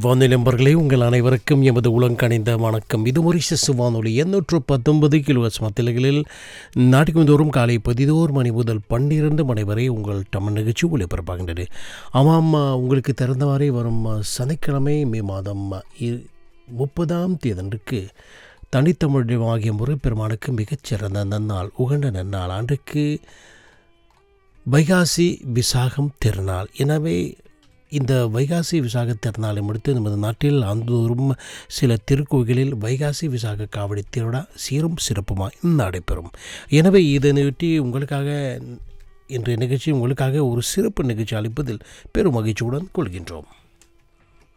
வானொலி நண்பர்களே உங்கள் அனைவருக்கும் எமது உலங்கணிந்த வணக்கம் இது மொரிஷஸ் வானொலி எண்ணூற்று பத்தொன்பது கிலோவாட்ஸ் மத்திலைகளில் நாட்டுக்கு தோறும் காலை பதினோரு மணி முதல் பன்னிரண்டு மணி வரை உங்கள் தமிழ் நிகழ்ச்சி ஒளிபரப்பாகின்றது ஆமாம் உங்களுக்கு திறந்தவாறே வரும் சனிக்கிழமை மே மாதம் இ- முப்பதாம் தேதியன்றுக்கு தனித்தமிழ் ஆகிய முருகப்பெருமானுக்கு மிகச்சிறந்த நன்னாள் உகந்த நன்னாள் ஆண்டுக்கு வைகாசி விசாகம் திருநாள் எனவே இந்த வைகாசி விசாக திருநாளை முடித்து நமது நாட்டில் ஆண்டுதோறும் சில திருக்கோயிலில் வைகாசி விசாக காவடி திருவிழா சீரும் சிறப்புமாய் நடைபெறும் எனவே இதனையொட்டி உங்களுக்காக இன்றைய நிகழ்ச்சி உங்களுக்காக ஒரு சிறப்பு நிகழ்ச்சி அளிப்பதில் பெரும் மகிழ்ச்சியுடன் கொள்கின்றோம்